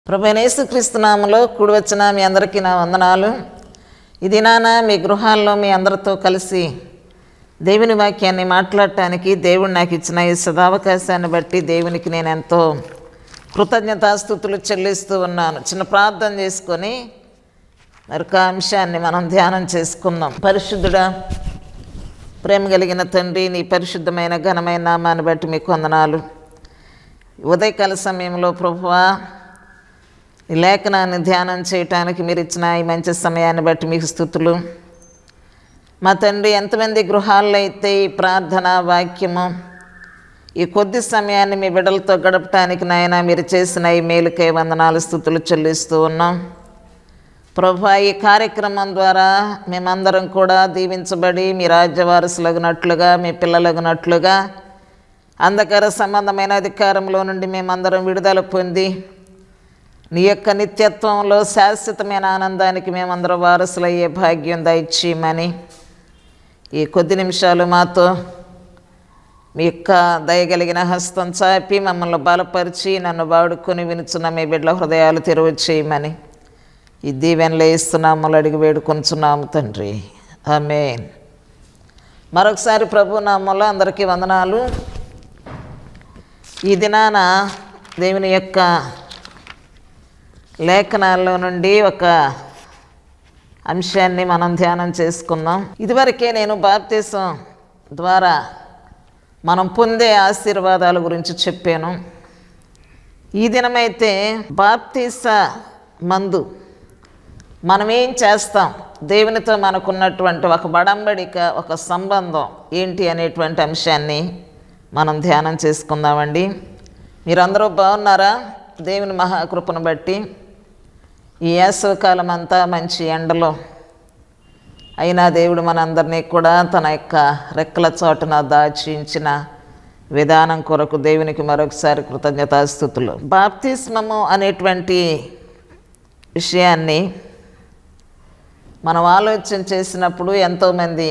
ప్రభనేసుక్రీస్తు నామలో కూడి వచ్చిన మీ అందరికీ నా వందనాలు ఇది నాన్న మీ గృహాల్లో మీ అందరితో కలిసి దేవుని వాక్యాన్ని మాట్లాడటానికి దేవుడు నాకు ఇచ్చిన ఈ సదావకాశాన్ని బట్టి దేవునికి నేను ఎంతో కృతజ్ఞతాస్థుతులు చెల్లిస్తూ ఉన్నాను చిన్న ప్రార్థన చేసుకొని మరొక అంశాన్ని మనం ధ్యానం చేసుకుందాం పరిశుద్ధుడా ప్రేమ కలిగిన తండ్రి నీ పరిశుద్ధమైన ఘనమైన నామాన్ని బట్టి మీకు వందనాలు ఉదయకాల సమయంలో ప్రభువా ఈ లేఖనాన్ని ధ్యానం చేయటానికి మీరు ఇచ్చిన ఈ మంచి సమయాన్ని బట్టి మీకు స్థుతులు మా తండ్రి ఎంతమంది గృహాల్లో అయితే ఈ ప్రార్థన వాక్యము ఈ కొద్ది సమయాన్ని మీ బిడ్డలతో గడపటానికి నాయన మీరు చేసిన ఈ మేలుకై వందనాలు స్థుతులు చెల్లిస్తూ ఉన్నాం ప్రభా ఈ కార్యక్రమం ద్వారా మేమందరం కూడా దీవించబడి మీ రాజ్య వారసులగినట్లుగా మీ పిల్లలగినట్లుగా అంధకార సంబంధమైన అధికారంలో నుండి మేమందరం విడుదల పొంది నీ యొక్క నిత్యత్వంలో శాశ్వతమైన ఆనందానికి మేమందరం వారసులయ్యే భాగ్యం దయచేయమని ఈ కొద్ది నిమిషాలు మాతో మీ యొక్క దయగలిగిన హస్తం చాపి మమ్మల్ని బలపరిచి నన్ను వాడుకొని వినుచున్న మీ బిడ్డల హృదయాలు తెరువు చేయమని ఈ దీవెనలు ఇస్తున్నాము అడిగి వేడుకొంచున్నాము తండ్రి ఆమేన్ మరొకసారి ప్రభు నామంలో అందరికీ వందనాలు ఈ దినాన దేవుని యొక్క లేఖనాల్లో నుండి ఒక అంశాన్ని మనం ధ్యానం చేసుకుందాం ఇదివరకే నేను బాప్తీసం ద్వారా మనం పొందే ఆశీర్వాదాల గురించి చెప్పాను ఈ దినమైతే బాప్తీస మందు మనం ఏం చేస్తాం దేవునితో మనకున్నటువంటి ఒక బడంబడిక ఒక సంబంధం ఏంటి అనేటువంటి అంశాన్ని మనం ధ్యానం చేసుకుందామండి మీరందరూ బాగున్నారా దేవుని మహాకృపను బట్టి ఈ వేసవకాలం అంతా మంచి ఎండలో అయినా దేవుడు మనందరినీ కూడా తన యొక్క రెక్కల చోటున దాచించిన విధానం కొరకు దేవునికి మరొకసారి కృతజ్ఞతాస్థుతులు బాప్తిస్మము అనేటువంటి విషయాన్ని మనం ఆలోచన చేసినప్పుడు ఎంతోమంది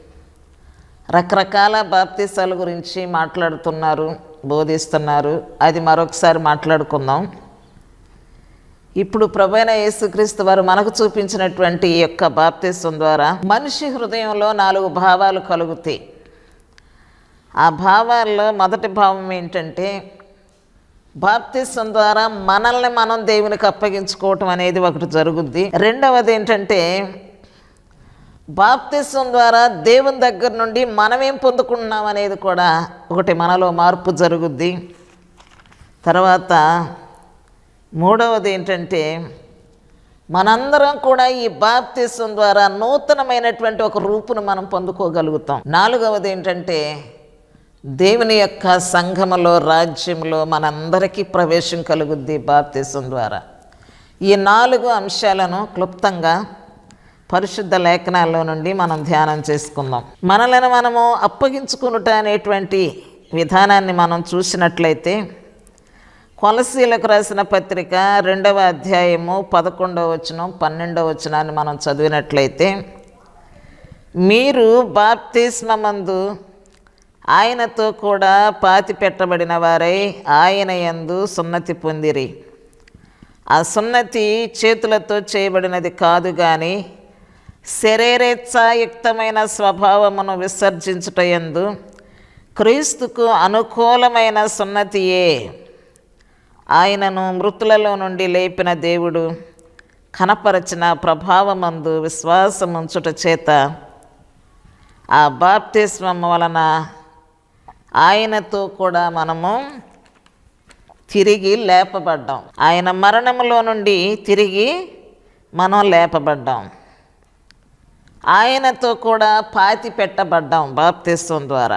రకరకాల బాప్తీసాల గురించి మాట్లాడుతున్నారు బోధిస్తున్నారు అది మరొకసారి మాట్లాడుకుందాం ఇప్పుడు ప్రభైన యేసుక్రీస్తు వారు మనకు చూపించినటువంటి ఈ యొక్క బాప్తిస్వం ద్వారా మనిషి హృదయంలో నాలుగు భావాలు కలుగుతాయి ఆ భావాల్లో మొదటి భావం ఏంటంటే బాప్తిస్వం ద్వారా మనల్ని మనం దేవునికి అప్పగించుకోవటం అనేది ఒకటి జరుగుద్ది రెండవది ఏంటంటే బాప్తిస్వం ద్వారా దేవుని దగ్గర నుండి మనమేం పొందుకుంటున్నాం అనేది కూడా ఒకటి మనలో మార్పు జరుగుద్ది తర్వాత మూడవది ఏంటంటే మనందరం కూడా ఈ బాప్తిస్వం ద్వారా నూతనమైనటువంటి ఒక రూపును మనం పొందుకోగలుగుతాం నాలుగవది ఏంటంటే దేవుని యొక్క సంఘములో రాజ్యంలో మనందరికీ ప్రవేశం కలుగుద్ది బాప్తిస్వం ద్వారా ఈ నాలుగు అంశాలను క్లుప్తంగా పరిశుద్ధ లేఖనాల్లో నుండి మనం ధ్యానం చేసుకుందాం మనలను మనము అప్పగించుకునుట అనేటువంటి విధానాన్ని మనం చూసినట్లయితే కొలసీలకు రాసిన పత్రిక రెండవ అధ్యాయము పదకొండవ వచనం పన్నెండవ వచనాన్ని మనం చదివినట్లయితే మీరు బాప్తిస్మందు ఆయనతో కూడా పాతి పెట్టబడిన వారై ఆయన యందు సున్నతి పొందిరి ఆ సున్నతి చేతులతో చేయబడినది కాదు కానీ శరీరేచ్ఛాయుక్తమైన స్వభావమును విసర్జించుట యందు క్రీస్తుకు అనుకూలమైన సున్నతియే ఆయనను మృతులలో నుండి లేపిన దేవుడు కనపరచిన ప్రభావమందు విశ్వాసముంచుట చేత ఆ బాప్తిస్మం వలన ఆయనతో కూడా మనము తిరిగి లేపబడ్డాం ఆయన మరణములో నుండి తిరిగి మనం లేపబడ్డాం ఆయనతో కూడా పాతి పెట్టబడ్డాం బాప్తిస్వం ద్వారా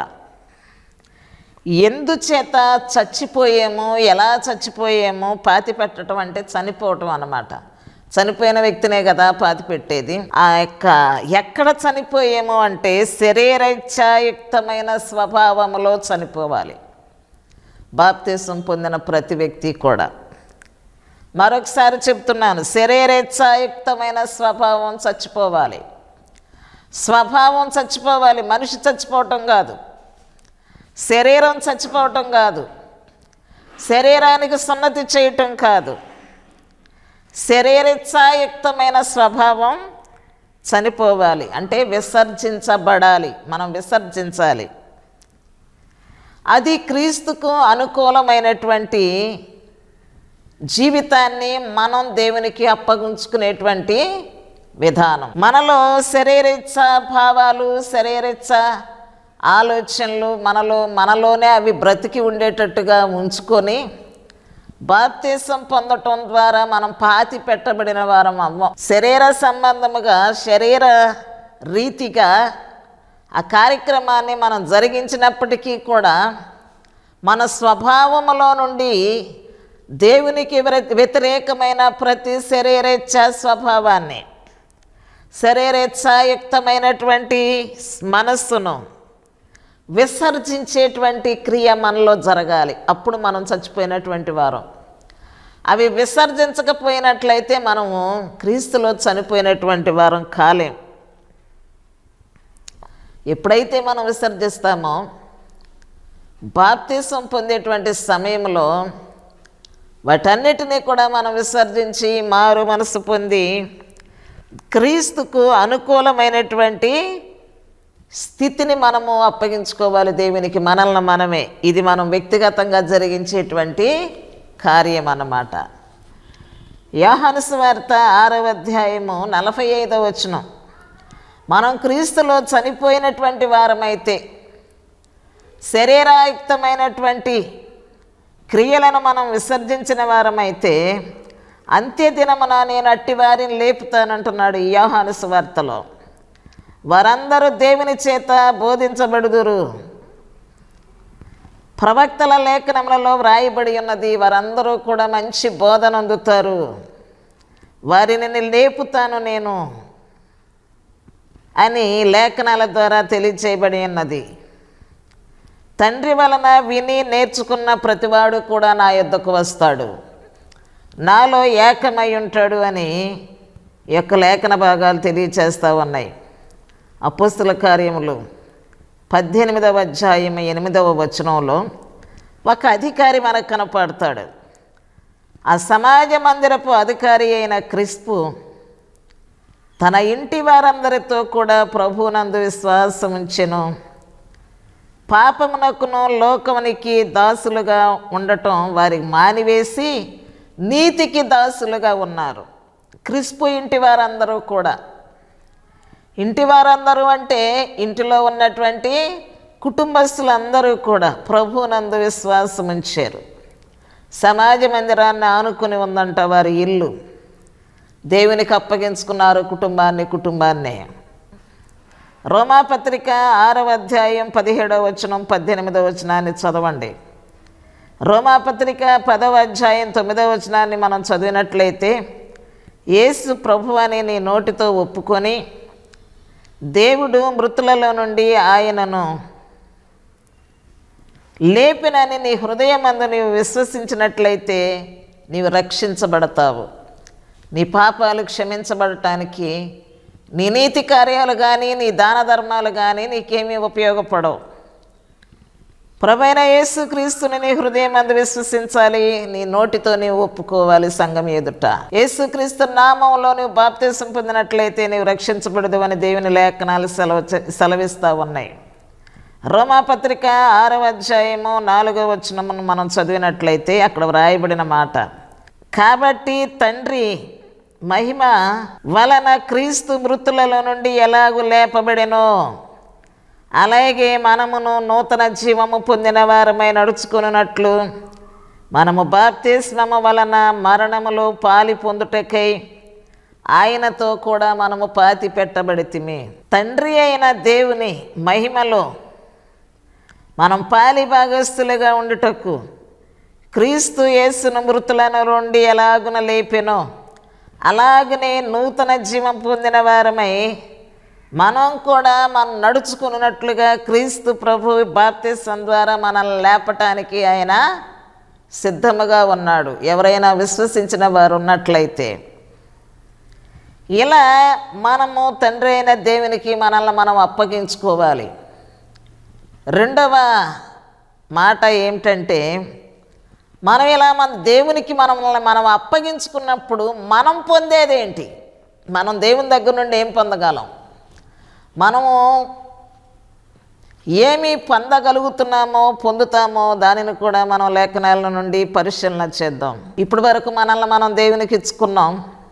ఎందుచేత చచ్చిపోయేమో ఎలా చచ్చిపోయేమో పాతి పెట్టడం అంటే చనిపోవటం అన్నమాట చనిపోయిన వ్యక్తినే కదా పాతి పెట్టేది ఆ యొక్క ఎక్కడ చనిపోయేమో అంటే శరీరేచ్ఛాయుక్తమైన స్వభావంలో చనిపోవాలి బాప్తీసం పొందిన ప్రతి వ్యక్తి కూడా మరొకసారి చెప్తున్నాను శరీరేచ్ఛాయుక్తమైన స్వభావం చచ్చిపోవాలి స్వభావం చచ్చిపోవాలి మనిషి చచ్చిపోవటం కాదు శరీరం చచ్చిపోవటం కాదు శరీరానికి సున్నతి చేయటం కాదు శరీరిచ్ఛాయుక్తమైన స్వభావం చనిపోవాలి అంటే విసర్జించబడాలి మనం విసర్జించాలి అది క్రీస్తుకు అనుకూలమైనటువంటి జీవితాన్ని మనం దేవునికి అప్పగించుకునేటువంటి విధానం మనలో శరీరిచ్ఛ భావాలు శరీరిచ్ఛ ఆలోచనలు మనలో మనలోనే అవి బ్రతికి ఉండేటట్టుగా ఉంచుకొని బాప్తీసం పొందటం ద్వారా మనం పాతి పెట్టబడిన వారం అవ్వం శరీర సంబంధముగా శరీర రీతిగా ఆ కార్యక్రమాన్ని మనం జరిగించినప్పటికీ కూడా మన స్వభావములో నుండి దేవునికి వ్యతిరే- వ్యతిరేకమైన ప్రతి శరీరేచ్ఛ స్వభావాన్ని శరీరేచ్ఛాయుక్తమైనటువంటి మనస్సును విసర్జించేటువంటి క్రియ మనలో జరగాలి అప్పుడు మనం చచ్చిపోయినటువంటి వారం అవి విసర్జించకపోయినట్లయితే మనము క్రీస్తులో చనిపోయినటువంటి వారం కాలేం ఎప్పుడైతే మనం విసర్జిస్తామో బాప్తీసం పొందేటువంటి సమయంలో వాటన్నిటినీ కూడా మనం విసర్జించి మారు మనసు పొంది క్రీస్తుకు అనుకూలమైనటువంటి స్థితిని మనము అప్పగించుకోవాలి దేవునికి మనల్ని మనమే ఇది మనం వ్యక్తిగతంగా జరిగించేటువంటి కార్యం అన్నమాట యోహాను సువార్త ఆరవ అధ్యాయము నలభై ఐదవ వచనం మనం క్రీస్తులో చనిపోయినటువంటి వారమైతే శరీరాయుక్తమైనటువంటి క్రియలను మనం విసర్జించిన వారమైతే అంత్యదినమున నేను అట్టి వారిని లేపుతానంటున్నాడు ఈ యోహాను సువార్తలో వారందరూ దేవుని చేత బోధించబడుదురు ప్రవక్తల లేఖనములలో వ్రాయబడి ఉన్నది వారందరూ కూడా మంచి బోధన అందుతారు వారిని నేను లేపుతాను నేను అని లేఖనాల ద్వారా తెలియచేయబడి ఉన్నది తండ్రి వలన విని నేర్చుకున్న ప్రతివాడు కూడా నా యొద్దకు వస్తాడు నాలో ఏకమై ఉంటాడు అని ఈ యొక్క లేఖన భాగాలు తెలియచేస్తూ ఉన్నాయి అపోస్తుల కార్యములు పద్దెనిమిదవ అధ్యాయం ఎనిమిదవ వచనంలో ఒక అధికారి మనకు కనపడతాడు ఆ సమాజ మందిరపు అధికారి అయిన క్రిస్పు తన ఇంటి వారందరితో కూడా ప్రభువునందు విశ్వాసం ఉంచెను పాపమునకును లోకమునికి దాసులుగా ఉండటం వారికి మానివేసి నీతికి దాసులుగా ఉన్నారు క్రిస్పు ఇంటి వారందరూ కూడా ఇంటి వారందరూ అంటే ఇంటిలో ఉన్నటువంటి కుటుంబస్తులందరూ కూడా ప్రభువునందు విశ్వాసం ఉంచారు సమాజ మందిరాన్ని ఆనుకుని ఉందంట వారి ఇల్లు దేవునికి అప్పగించుకున్నారు కుటుంబాన్ని కుటుంబాన్ని రోమాపత్రిక ఆరవ అధ్యాయం పదిహేడవ వచనం పద్దెనిమిదవ వచనాన్ని చదవండి రోమాపత్రిక పదవ అధ్యాయం తొమ్మిదవ వచనాన్ని మనం చదివినట్లయితే యేసు ప్రభు అని నీ నోటితో ఒప్పుకొని దేవుడు మృతులలో నుండి ఆయనను లేపినని నీ హృదయమందు నీవు విశ్వసించినట్లయితే నీవు రక్షించబడతావు నీ పాపాలు క్షమించబడటానికి నీ నీతి కార్యాలు కానీ నీ దాన ధర్మాలు కానీ నీకేమీ ఉపయోగపడవు ప్రభైన యేసు క్రీస్తుని నీ హృదయం అందు విశ్వసించాలి నీ నోటితో నీవు ఒప్పుకోవాలి సంఘం ఎదుట యేసుక్రీస్తు నామంలో నువ్వు బాప్తీసం పొందినట్లయితే నీవు రక్షించబడదు అని దేవుని లేఖనాలు సెలవు సెలవిస్తూ ఉన్నాయి రోమాపత్రిక ఆరవ అధ్యాయము నాలుగవ వచనమును మనం చదివినట్లయితే అక్కడ వ్రాయబడిన మాట కాబట్టి తండ్రి మహిమ వలన క్రీస్తు మృతులలో నుండి ఎలాగూ లేపబడెనో అలాగే మనమును నూతన జీవము పొందిన వారమై నడుచుకున్నట్లు మనము బాప్తిస్మము వలన మరణములో పాలి పొందుటకై ఆయనతో కూడా మనము పాతి పెట్టబడితిమి తండ్రి అయిన దేవుని మహిమలో మనం పాలి భాగస్థులుగా ఉండుటకు క్రీస్తు యేసును మృతులను నుండి ఎలాగున లేపెనో అలాగనే నూతన జీవం పొందిన వారమై మనం కూడా మనం నడుచుకున్నట్లుగా క్రీస్తు ప్రభు బాప్తిసం ద్వారా మనల్ని లేపటానికి ఆయన సిద్ధముగా ఉన్నాడు ఎవరైనా విశ్వసించిన వారు ఉన్నట్లయితే ఇలా మనము తండ్రి అయిన దేవునికి మనల్ని మనం అప్పగించుకోవాలి రెండవ మాట ఏమిటంటే మనం ఇలా మన దేవునికి మనల్ని మనం అప్పగించుకున్నప్పుడు మనం పొందేదేంటి మనం దేవుని దగ్గర నుండి ఏం పొందగలం మనము ఏమి పొందగలుగుతున్నామో పొందుతామో దానిని కూడా మనం లేఖనాల నుండి పరిశీలన చేద్దాం ఇప్పటి వరకు మనల్ని మనం దేవునికి ఇచ్చుకున్నాం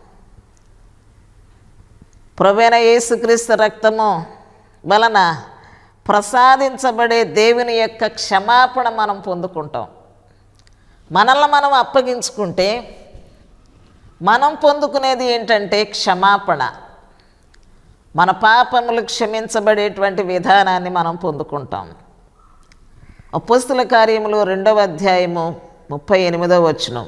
ప్రవేణ యేసుక్రీస్తు రక్తము వలన ప్రసాదించబడే దేవుని యొక్క క్షమాపణ మనం పొందుకుంటాం మనల్ని మనం అప్పగించుకుంటే మనం పొందుకునేది ఏంటంటే క్షమాపణ మన పాపములు క్షమించబడేటువంటి విధానాన్ని మనం పొందుకుంటాం అపుస్తుల కార్యములు రెండవ అధ్యాయము ముప్పై ఎనిమిదవ వచనం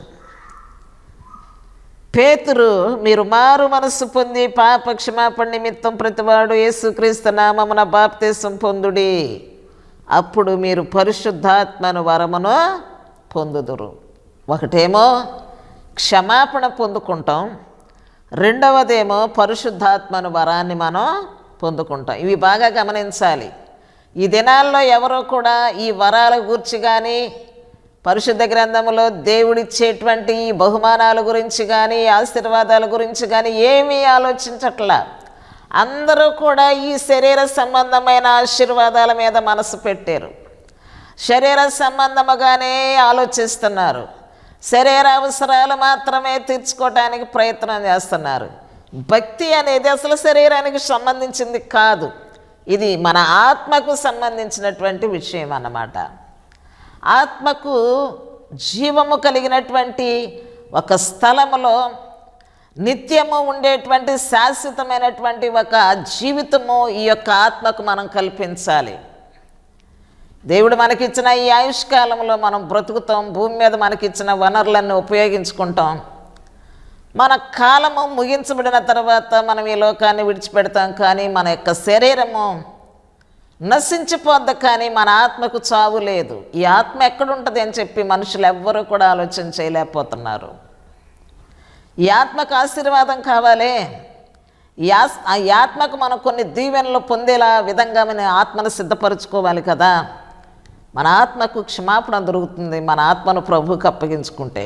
పేతురు మీరు మారు మనస్సు పొంది పాప క్షమాపణ నిమిత్తం ప్రతివాడు యేసుక్రీస్తు నామమున బాప్తీసం పొందుడి అప్పుడు మీరు పరిశుద్ధాత్మను వరమును పొందుదురు ఒకటేమో క్షమాపణ పొందుకుంటాం రెండవదేమో పరిశుద్ధాత్మను వరాన్ని మనం పొందుకుంటాం ఇవి బాగా గమనించాలి ఈ దినాల్లో ఎవరో కూడా ఈ వరాల గూర్చి కానీ పరిశుద్ధ గ్రంథములో దేవుడిచ్చేటువంటి ఈ బహుమానాల గురించి కానీ ఆశీర్వాదాల గురించి కానీ ఏమీ ఆలోచించట్లా అందరూ కూడా ఈ శరీర సంబంధమైన ఆశీర్వాదాల మీద మనసు పెట్టారు శరీర సంబంధముగానే ఆలోచిస్తున్నారు శరీర అవసరాలు మాత్రమే తీర్చుకోవటానికి ప్రయత్నం చేస్తున్నారు భక్తి అనేది అసలు శరీరానికి సంబంధించింది కాదు ఇది మన ఆత్మకు సంబంధించినటువంటి విషయం అన్నమాట ఆత్మకు జీవము కలిగినటువంటి ఒక స్థలములో నిత్యము ఉండేటువంటి శాశ్వతమైనటువంటి ఒక జీవితము ఈ యొక్క ఆత్మకు మనం కల్పించాలి దేవుడు మనకిచ్చిన ఈ ఆయుష్కాలంలో మనం బ్రతుకుతాం భూమి మీద మనకిచ్చిన వనరులన్నీ ఉపయోగించుకుంటాం మన కాలము ముగించబడిన తర్వాత మనం ఈ లోకాన్ని విడిచిపెడతాం కానీ మన యొక్క శరీరము నశించిపోద్ది కానీ మన ఆత్మకు చావు లేదు ఈ ఆత్మ ఎక్కడుంటుంది అని చెప్పి మనుషులు ఎవ్వరూ కూడా ఆలోచన చేయలేకపోతున్నారు ఈ ఆత్మకు ఆశీర్వాదం కావాలి ఈ ఆస్ ఆ ఈ ఆత్మకు మనం కొన్ని దీవెనలు పొందేలా విధంగా మన ఆత్మను సిద్ధపరచుకోవాలి కదా మన ఆత్మకు క్షమాపణ దొరుకుతుంది మన ఆత్మను ప్రభువుకి అప్పగించుకుంటే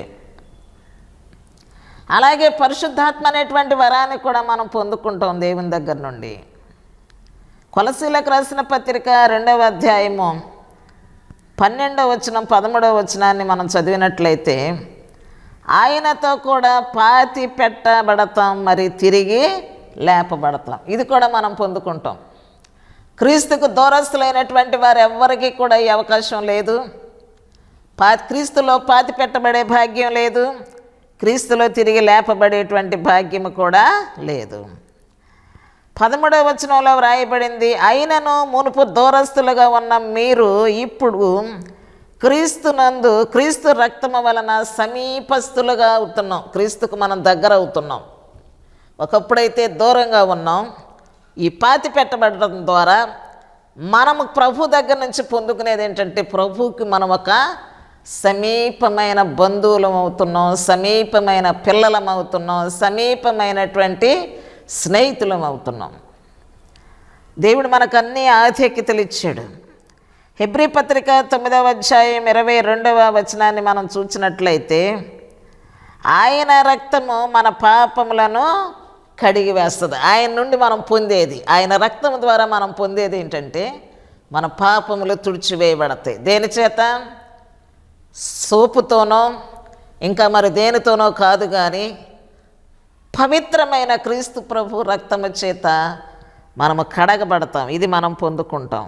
అలాగే పరిశుద్ధాత్మ అనేటువంటి వరాన్ని కూడా మనం పొందుకుంటాం దేవుని దగ్గర నుండి కొలసీలకు రాసిన పత్రిక రెండవ అధ్యాయము పన్నెండవ వచనం పదమూడవ వచనాన్ని మనం చదివినట్లయితే ఆయనతో కూడా పాతి పెట్టబడతాం మరి తిరిగి లేపబడతాం ఇది కూడా మనం పొందుకుంటాం క్రీస్తుకు దూరస్తులైనటువంటి వారు ఎవ్వరికీ కూడా ఈ అవకాశం లేదు పా క్రీస్తులో పాతి పెట్టబడే భాగ్యం లేదు క్రీస్తులో తిరిగి లేపబడేటువంటి భాగ్యం కూడా లేదు పదమూడవ వచనంలో వ్రాయబడింది అయినను మునుపు దూరస్తులుగా ఉన్న మీరు ఇప్పుడు క్రీస్తునందు క్రీస్తు రక్తము వలన సమీపస్తులుగా అవుతున్నాం క్రీస్తుకు మనం దగ్గర అవుతున్నాం ఒకప్పుడైతే దూరంగా ఉన్నాం ఈ పాతి పెట్టబడడం ద్వారా మనము ప్రభు దగ్గర నుంచి పొందుకునేది ఏంటంటే ప్రభువుకి మనం ఒక సమీపమైన బంధువులం అవుతున్నాం సమీపమైన పిల్లలం అవుతున్నాం సమీపమైనటువంటి స్నేహితులం అవుతున్నాం దేవుడు మనకు అన్ని ఆధిక్యతలు ఇచ్చాడు హెబ్రి పత్రిక తొమ్మిదవ అధ్యాయం ఇరవై రెండవ వచనాన్ని మనం చూసినట్లయితే ఆయన రక్తము మన పాపములను కడిగి వేస్తుంది ఆయన నుండి మనం పొందేది ఆయన రక్తం ద్వారా మనం పొందేది ఏంటంటే మన పాపములు తుడిచివేయబడతాయి దేని చేత సోపుతోనో ఇంకా మరి దేనితోనో కాదు కానీ పవిత్రమైన క్రీస్తు ప్రభు రక్తము చేత మనము కడగబడతాం ఇది మనం పొందుకుంటాం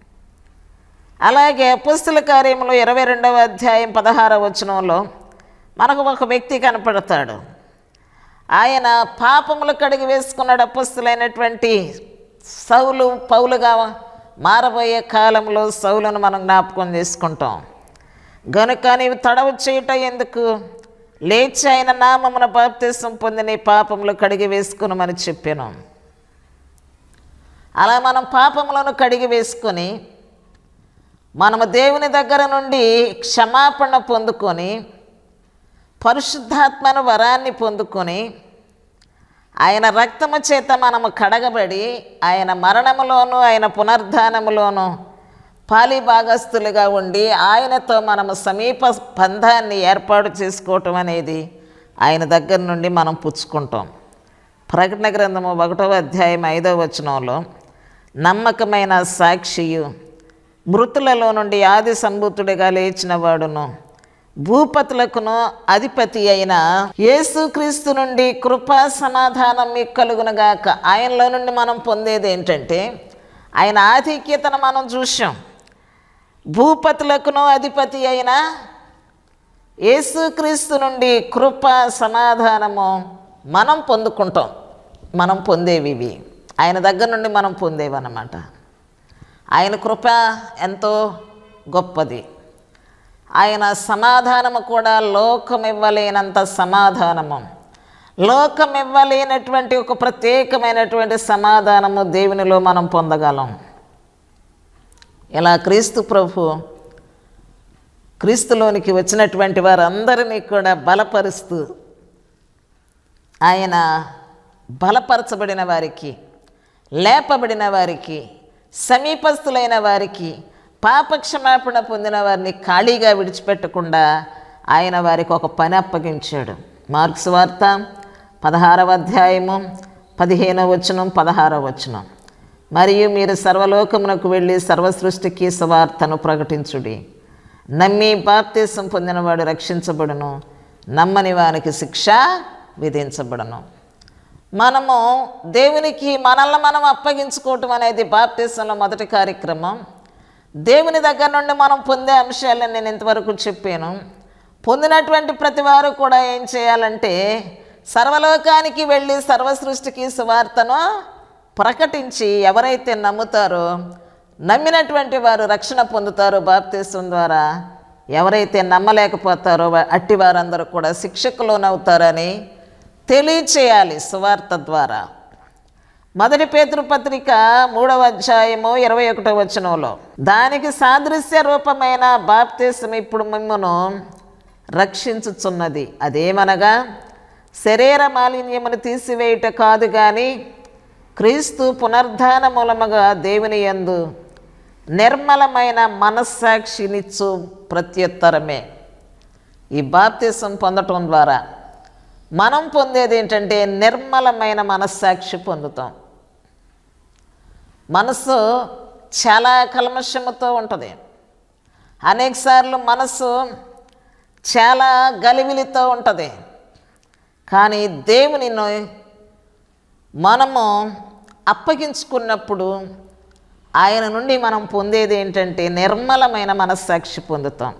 అలాగే పుస్తుల కార్యంలో ఇరవై రెండవ అధ్యాయం పదహారవ వచనంలో మనకు ఒక వ్యక్తి కనపడతాడు ఆయన పాపములు కడిగి వేసుకున్నాడు అపస్తులైనటువంటి సౌలు పౌలుగా మారబోయే కాలంలో సౌలను మనం జ్ఞాపకం చేసుకుంటాం గనుక నీవు తడవు చేయటం ఎందుకు లేచి ఆయన నామమున బాప్తీసం పొంది నీ పాపములు కడిగి వేసుకునమని చెప్పాను అలా మనం పాపములను కడిగి వేసుకొని మనము దేవుని దగ్గర నుండి క్షమాపణ పొందుకొని పరిశుద్ధాత్మను వరాన్ని పొందుకొని ఆయన రక్తము చేత మనము కడగబడి ఆయన మరణములోను ఆయన పునర్ధానములోను పాలి భాగస్తులుగా ఉండి ఆయనతో మనము సమీప బంధాన్ని ఏర్పాటు చేసుకోవటం అనేది ఆయన దగ్గర నుండి మనం పుచ్చుకుంటాం ప్రకటన గ్రంథము ఒకటవ అధ్యాయం ఐదవ వచనంలో నమ్మకమైన సాక్షియు మృతులలో నుండి ఆది సంభూతుడిగా లేచిన వాడును భూపతులకును అధిపతి అయిన యేసుక్రీస్తు నుండి కృపా సమాధానం మీకు కలుగునగాక ఆయనలో నుండి మనం పొందేది ఏంటంటే ఆయన ఆధిక్యతను మనం చూసాం భూపతులకును అధిపతి అయిన యేసుక్రీస్తు నుండి కృప సమాధానము మనం పొందుకుంటాం మనం పొందేవి ఇవి ఆయన దగ్గర నుండి మనం పొందేవన్నమాట ఆయన కృప ఎంతో గొప్పది ఆయన సమాధానము కూడా లోకం ఇవ్వలేనంత సమాధానము లోకం ఇవ్వలేనటువంటి ఒక ప్రత్యేకమైనటువంటి సమాధానము దేవునిలో మనం పొందగలం ఇలా క్రీస్తు ప్రభు క్రీస్తులోనికి వచ్చినటువంటి వారందరినీ కూడా బలపరుస్తూ ఆయన బలపరచబడిన వారికి లేపబడిన వారికి సమీపస్తులైన వారికి పాపక్షమాపణ పొందిన వారిని ఖాళీగా విడిచిపెట్టకుండా ఆయన వారికి ఒక పని అప్పగించాడు మార్క్స్ వార్త పదహారవ అధ్యాయము పదిహేనవ వచనం పదహారవ వచనం మరియు మీరు సర్వలోకమునకు వెళ్ళి సర్వసృష్టికి సువార్తను ప్రకటించుడి నమ్మి బాప్తీసం పొందినవాడు రక్షించబడును నమ్మని వానికి శిక్ష విధించబడును మనము దేవునికి మనల్ని మనం అప్పగించుకోవటం అనేది బాప్తీసంలో మొదటి కార్యక్రమం దేవుని దగ్గర నుండి మనం పొందే అంశాలను నేను ఇంతవరకు చెప్పాను పొందినటువంటి ప్రతి వారు కూడా ఏం చేయాలంటే సర్వలోకానికి వెళ్ళి సర్వసృష్టికి సువార్తను ప్రకటించి ఎవరైతే నమ్ముతారో నమ్మినటువంటి వారు రక్షణ పొందుతారో బాప్తీసం ద్వారా ఎవరైతే నమ్మలేకపోతారో వా- అట్టి వారందరూ కూడా శిక్షకు లోనవుతారని తెలియచేయాలి సువార్త ద్వారా మొదటి పేతృపత్రిక మూడవ అధ్యాయము ఇరవై ఒకటో వచనంలో దానికి సాదృశ్య రూపమైన బాప్తీసం ఇప్పుడు మిమ్మను రక్షించుచున్నది అదేమనగా శరీర మాలిన్యమును తీసివేయుట కాదు కానీ క్రీస్తు పునర్ధాన మూలముగా దేవుని యందు నిర్మలమైన మనస్సాక్షినిచ్చు ప్రత్యుత్తరమే ఈ బాప్తీసం పొందటం ద్వారా మనం పొందేది ఏంటంటే నిర్మలమైన మనస్సాక్షి పొందుతాం మనసు చాలా కల్మషముతో ఉంటుంది అనేకసార్లు మనసు చాలా గలివిలితో ఉంటుంది కానీ దేవుని మనము అప్పగించుకున్నప్పుడు ఆయన నుండి మనం పొందేది ఏంటంటే నిర్మలమైన మనస్సాక్షి పొందుతాం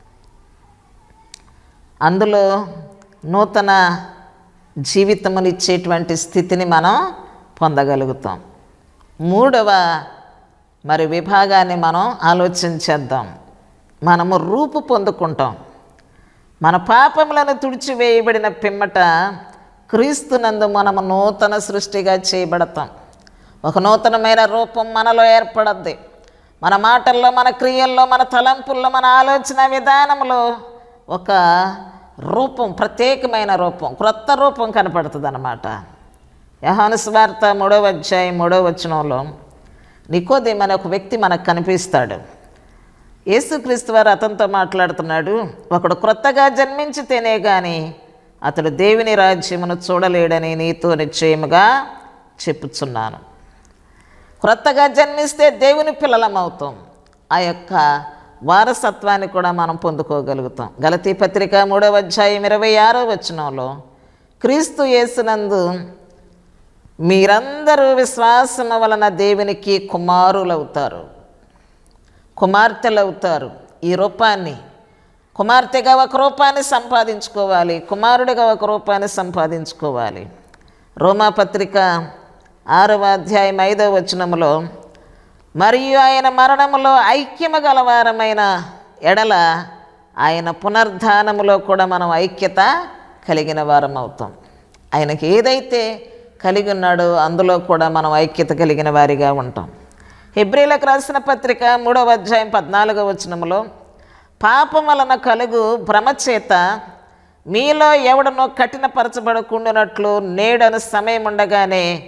అందులో నూతన జీవితమునిచ్చేటువంటి స్థితిని మనం పొందగలుగుతాం మూడవ మరి విభాగాన్ని మనం ఆలోచించేద్దాం మనము రూపు పొందుకుంటాం మన పాపములను తుడిచివేయబడిన పిమ్మట క్రీస్తునందు మనము నూతన సృష్టిగా చేయబడతాం ఒక నూతనమైన రూపం మనలో ఏర్పడద్ది మన మాటల్లో మన క్రియల్లో మన తలంపుల్లో మన ఆలోచన విధానంలో ఒక రూపం ప్రత్యేకమైన రూపం క్రొత్త రూపం కనపడుతుంది అన్నమాట యహాను స్వార్త మూడవ అధ్యాయం మూడవ వచనంలో నికోదేం అనే ఒక వ్యక్తి మనకు కనిపిస్తాడు యేసుక్రీస్తు వారు అతనితో మాట్లాడుతున్నాడు ఒకడు క్రొత్తగా జన్మించితేనే కానీ అతడు దేవుని రాజ్యమును చూడలేడని నీతో నిశ్చయముగా చెప్పుచున్నాను క్రొత్తగా జన్మిస్తే దేవుని పిల్లలం అవుతాం ఆ యొక్క వారసత్వాన్ని కూడా మనం పొందుకోగలుగుతాం గలతీ పత్రిక మూడవ అధ్యాయం ఇరవై ఆరో వచనంలో క్రీస్తు యేసునందు మీరందరూ విశ్వాసము వలన దేవునికి కుమారులవుతారు కుమార్తెలు అవుతారు ఈ రూపాన్ని కుమార్తెగా ఒక రూపాన్ని సంపాదించుకోవాలి కుమారుడిగా ఒక రూపాన్ని సంపాదించుకోవాలి రోమాపత్రిక ఆరవ అధ్యాయం ఐదవ వచనములో మరియు ఆయన మరణములో ఐక్యము గలవారమైన ఎడల ఆయన పునర్ధానములో కూడా మనం ఐక్యత కలిగిన వారం అవుతాం ఆయనకి ఏదైతే కలిగి ఉన్నాడో అందులో కూడా మనం ఐక్యత కలిగిన వారిగా ఉంటాం హెబ్రిలకు రాసిన పత్రిక మూడవ అధ్యాయం పద్నాలుగవ వచనములో పాపం వలన కలుగు భ్రమచేత మీలో ఎవడనో కఠినపరచబడకుండానట్లు నేడను సమయం ఉండగానే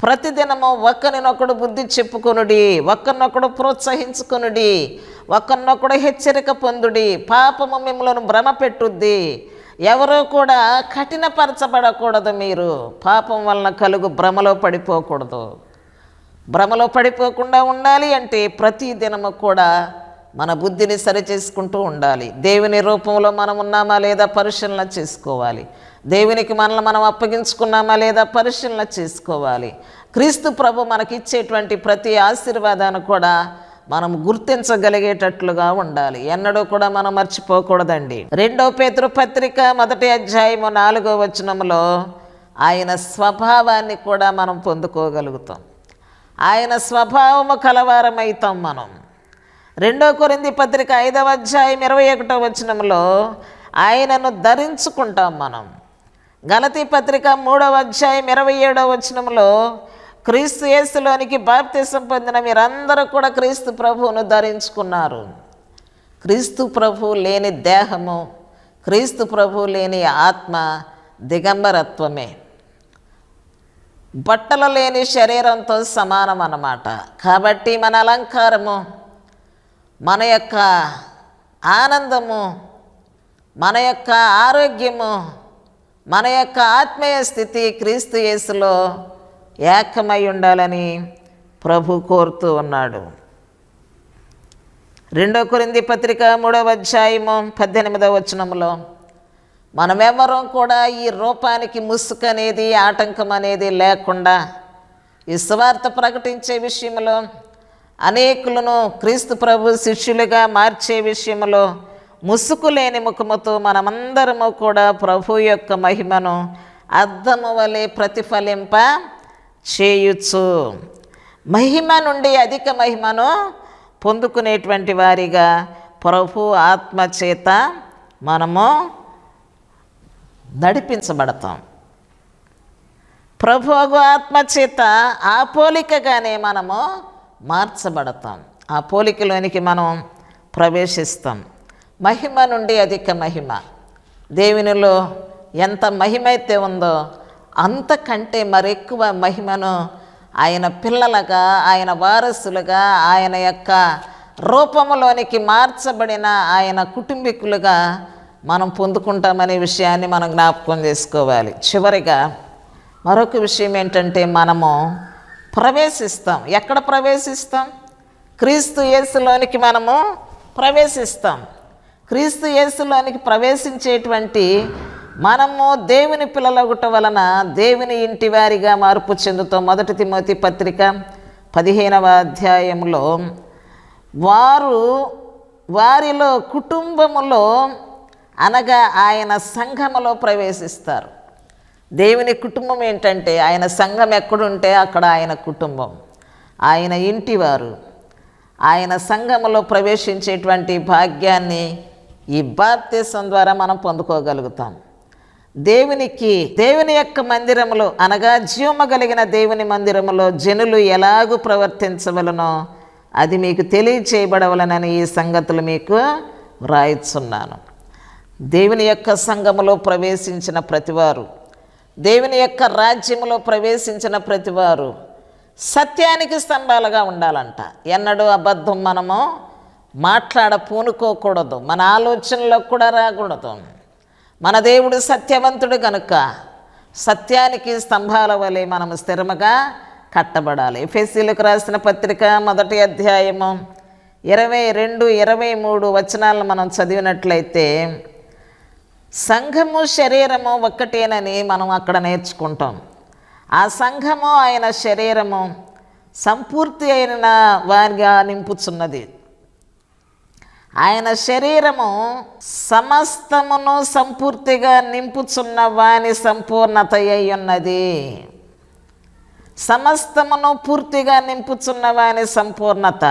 ప్రతిదినము ఒకరినొకడు బుద్ధి చెప్పుకొనుడి ఒకరినొకడు ప్రోత్సహించుకొనుడి ఒకరినొకడు హెచ్చరిక పొందుడి పాపము మిమ్మలను భ్రమ పెట్టుద్ది ఎవరు కూడా కఠినపరచబడకూడదు మీరు పాపం వలన కలుగు భ్రమలో పడిపోకూడదు భ్రమలో పడిపోకుండా ఉండాలి అంటే ప్రతి దినము కూడా మన బుద్ధిని సరిచేసుకుంటూ ఉండాలి దేవుని రూపంలో మనం ఉన్నామా లేదా పరిశీలన చేసుకోవాలి దేవునికి మనల్ని మనం అప్పగించుకున్నామా లేదా పరిశీలన చేసుకోవాలి క్రీస్తు ప్రభు మనకిచ్చేటువంటి ప్రతి ఆశీర్వాదాన్ని కూడా మనం గుర్తించగలిగేటట్లుగా ఉండాలి ఎన్నడూ కూడా మనం మర్చిపోకూడదండి రెండో పేతృ పత్రిక మొదటి అధ్యాయము నాలుగో వచనంలో ఆయన స్వభావాన్ని కూడా మనం పొందుకోగలుగుతాం ఆయన స్వభావము కలవారమవుతాం మనం రెండో కొరింది పత్రిక ఐదవ అధ్యాయం ఇరవై ఒకటో వచనంలో ఆయనను ధరించుకుంటాం మనం గలతీ పత్రిక మూడవ అధ్యాయం ఇరవై ఏడవ వచనంలో క్రీస్తు యేసులోనికి బాప్తిసం పొందిన మీరందరూ కూడా క్రీస్తు ప్రభువును ధరించుకున్నారు క్రీస్తు ప్రభు లేని దేహము క్రీస్తు ప్రభు లేని ఆత్మ దిగంబరత్వమే బట్టలు లేని శరీరంతో సమానం అన్నమాట కాబట్టి మన అలంకారము మన యొక్క ఆనందము మన యొక్క ఆరోగ్యము మన యొక్క ఆత్మీయ స్థితి క్రీస్తు యేసులో ఏకమై ఉండాలని ప్రభు కోరుతూ ఉన్నాడు రెండో కొరింది పత్రిక మూడవ అధ్యాయము పద్దెనిమిదవ వచనంలో మనమెవరం కూడా ఈ రూపానికి ముసుగు అనేది ఆటంకం అనేది లేకుండా ఈ సువార్త ప్రకటించే విషయంలో అనేకులను క్రీస్తు ప్రభు శిష్యులుగా మార్చే విషయంలో ముసుగు లేని ముఖముతో మనమందరము కూడా ప్రభు యొక్క మహిమను అద్దము వలె ప్రతిఫలింప చేయుచు మహిమ నుండి అధిక మహిమను పొందుకునేటువంటి వారిగా ప్రభు ఆత్మ చేత మనము నడిపించబడతాం ప్రభు ఆత్మ చేత ఆ పోలికగానే మనము మార్చబడతాం ఆ పోలికలోనికి మనం ప్రవేశిస్తాం మహిమ నుండి అధిక మహిమ దేవునిలో ఎంత మహిమ అయితే ఉందో అంతకంటే మరెక్కువ మహిమను ఆయన పిల్లలుగా ఆయన వారసులుగా ఆయన యొక్క రూపంలోనికి మార్చబడిన ఆయన కుటుంబీకులుగా మనం పొందుకుంటామనే విషయాన్ని మనం జ్ఞాపకం చేసుకోవాలి చివరిగా మరొక విషయం ఏంటంటే మనము ప్రవేశిస్తాం ఎక్కడ ప్రవేశిస్తాం క్రీస్తు యేసులోనికి మనము ప్రవేశిస్తాం క్రీస్తు యేసులోనికి ప్రవేశించేటువంటి మనము దేవుని పిల్లలగుట వలన దేవుని ఇంటి వారిగా మార్పు చెందుతాం మొదటి తిమోతి పత్రిక పదిహేనవ అధ్యాయంలో వారు వారిలో కుటుంబములో అనగా ఆయన సంఘములో ప్రవేశిస్తారు దేవుని కుటుంబం ఏంటంటే ఆయన సంఘం ఎక్కడుంటే అక్కడ ఆయన కుటుంబం ఆయన ఇంటివారు ఆయన సంఘములో ప్రవేశించేటువంటి భాగ్యాన్ని ఈ బాప్తీసం ద్వారా మనం పొందుకోగలుగుతాం దేవునికి దేవుని యొక్క మందిరములో అనగా జీవము కలిగిన దేవుని మందిరములో జనులు ఎలాగూ ప్రవర్తించవలనో అది మీకు తెలియచేయబడవలనని ఈ సంగతులు మీకు వ్రాయిచున్నాను దేవుని యొక్క సంఘములో ప్రవేశించిన ప్రతివారు దేవుని యొక్క రాజ్యములో ప్రవేశించిన ప్రతివారు సత్యానికి స్తంభాలుగా ఉండాలంట ఎన్నడూ అబద్ధం మనము మాట్లాడ పూనుకోకూడదు మన ఆలోచనలో కూడా రాకూడదు మన దేవుడు సత్యవంతుడు కనుక సత్యానికి స్తంభాల వలె మనము స్థిరముగా కట్టబడాలి ఎఫ్ఎస్సీలకు రాసిన పత్రిక మొదటి అధ్యాయము ఇరవై రెండు ఇరవై మూడు వచనాలను మనం చదివినట్లయితే సంఘము శరీరము ఒక్కటేనని మనం అక్కడ నేర్చుకుంటాం ఆ సంఘము ఆయన శరీరము సంపూర్తి అయిన వారిగా నింపుచున్నది ఆయన శరీరము సమస్తమును సంపూర్తిగా నింపుచున్న వాని సంపూర్ణత అయి ఉన్నది సమస్తమును పూర్తిగా నింపుచున్న వాని సంపూర్ణత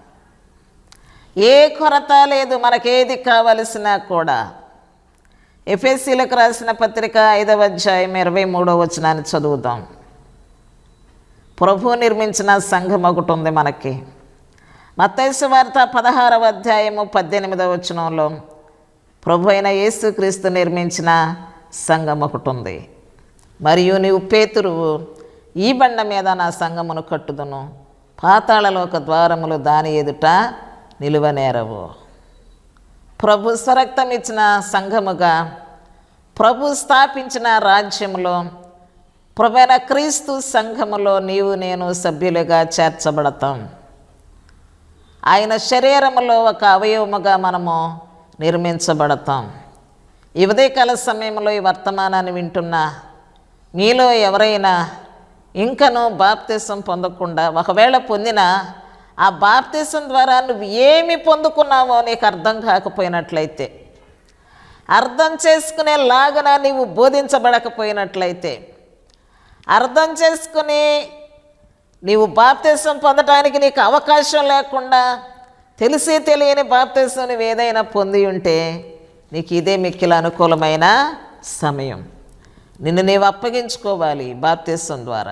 ఏ కొరత లేదు మనకేది కావలసినా కూడా ఎఫ్ఎస్సీలకు రాసిన పత్రిక ఐదవ అధ్యాయం ఇరవై మూడవ వచనాన్ని చదువుదాం ప్రభు నిర్మించిన సంఘం ఒకటి ఉంది మనకి మత్తైసు వార్త పదహారవ అధ్యాయము పద్దెనిమిదవ వచనంలో ప్రభు అయిన యేసుక్రీస్తు నిర్మించిన సంఘం ఒకటి ఉంది మరియు నీవు పేతురువు ఈ బండ మీద నా సంగమును కట్టుదును పాతాళలోక ద్వారములు దాని ఎదుట నిలువనేరవు ప్రభు స్వరక్తం ఇచ్చిన సంఘముగా ప్రభు స్థాపించిన రాజ్యములో ప్రభైన క్రీస్తు సంఘములో నీవు నేను సభ్యులుగా చేర్చబడతాం ఆయన శరీరములో ఒక అవయవముగా మనము నిర్మించబడతాం ఈ ఉదయకాల సమయంలో ఈ వర్తమానాన్ని వింటున్న మీలో ఎవరైనా ఇంకనూ బాప్తిసం పొందకుండా ఒకవేళ పొందినా ఆ బాప్తిసం ద్వారా నువ్వు ఏమి పొందుకున్నావో నీకు అర్థం కాకపోయినట్లయితే అర్థం చేసుకునే లాగన నీవు బోధించబడకపోయినట్లయితే అర్థం చేసుకుని నీవు బాప్తిసం పొందటానికి నీకు అవకాశం లేకుండా తెలిసి తెలియని బాప్తిసం నువ్వు ఏదైనా పొంది ఉంటే నీకు ఇదే మిక్కిల అనుకూలమైన సమయం నిన్ను నీవు అప్పగించుకోవాలి బాప్తిసం ద్వారా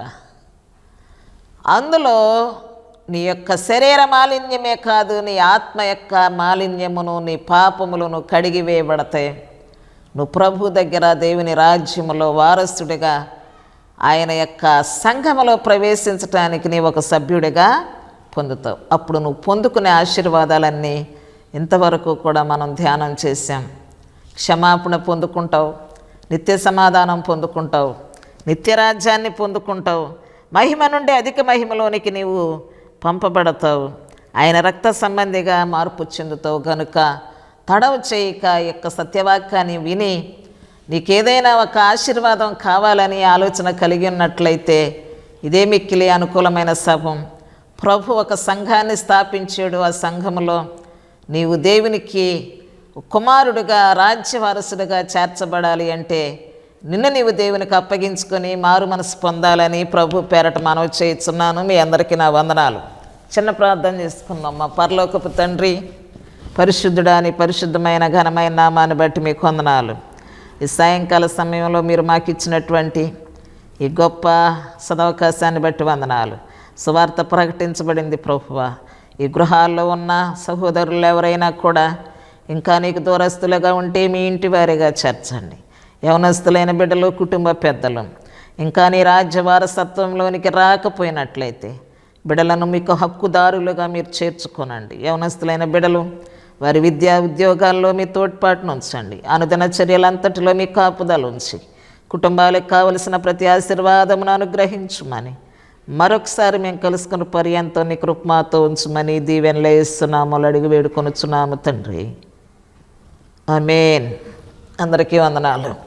అందులో నీ యొక్క శరీర మాలిన్యమే కాదు నీ ఆత్మ యొక్క మాలిన్యమును నీ పాపములను కడిగి వేయబడతాయి నువ్వు ప్రభు దగ్గర దేవుని రాజ్యములో వారసుడిగా ఆయన యొక్క సంఘములో ప్రవేశించటానికి నీవు ఒక సభ్యుడిగా పొందుతావు అప్పుడు నువ్వు పొందుకునే ఆశీర్వాదాలన్నీ ఇంతవరకు కూడా మనం ధ్యానం చేశాం క్షమాపణ పొందుకుంటావు నిత్య సమాధానం పొందుకుంటావు నిత్యరాజ్యాన్ని పొందుకుంటావు మహిమ నుండి అధిక మహిమలోనికి నీవు పంపబడతావు ఆయన రక్త సంబంధిగా మార్పు చెందుతావు గనుక తడవు చేయక ఈ యొక్క సత్యవాక్యాన్ని విని నీకేదైనా ఒక ఆశీర్వాదం కావాలని ఆలోచన కలిగి ఉన్నట్లయితే ఇదే మిక్కిలి అనుకూలమైన సభం ప్రభు ఒక సంఘాన్ని స్థాపించాడు ఆ సంఘములో నీవు దేవునికి కుమారుడిగా రాజ్య వారసుడిగా చేర్చబడాలి అంటే నిన్ను నీవు దేవునికి అప్పగించుకొని మారు మనసు పొందాలని ప్రభు పేరట మనవి చేస్తున్నాను మీ అందరికీ నా వందనాలు చిన్న ప్రార్థన చేసుకుందాం మా పరలోకపు తండ్రి పరిశుద్ధుడా అని పరిశుద్ధమైన ఘనమైన నామాన్ని బట్టి మీకు వందనాలు ఈ సాయంకాల సమయంలో మీరు మాకు ఇచ్చినటువంటి ఈ గొప్ప సదవకాశాన్ని బట్టి వందనాలు సువార్త ప్రకటించబడింది ప్రభువ ఈ గృహాల్లో ఉన్న సహోదరులు ఎవరైనా కూడా ఇంకా నీకు దూరస్తులుగా ఉంటే మీ ఇంటి వారిగా చేర్చండి యవనస్తులైన బిడ్డలు కుటుంబ పెద్దలు ఇంకా నీ రాజ్య వారసత్వంలోనికి రాకపోయినట్లయితే బిడలను మీకు హక్కుదారులుగా మీరు చేర్చుకోనండి యవనస్తులైన బిడలు వారి విద్యా ఉద్యోగాల్లో మీ తోడ్పాటును ఉంచండి అనుదిన చర్యలంతటిలో మీ కాపుదల ఉంచి కుటుంబాలకు కావలసిన ప్రతి ఆశీర్వాదమును అనుగ్రహించుమని మరొకసారి మేము కలుసుకున్న పర్యంతో నీ కృపమాతో ఉంచుమని దీవెనలో ఇస్తున్నాము అడిగి వేడుకొనుచున్నాము తండ్రి ఆమేన్ అందరికీ వందనాలు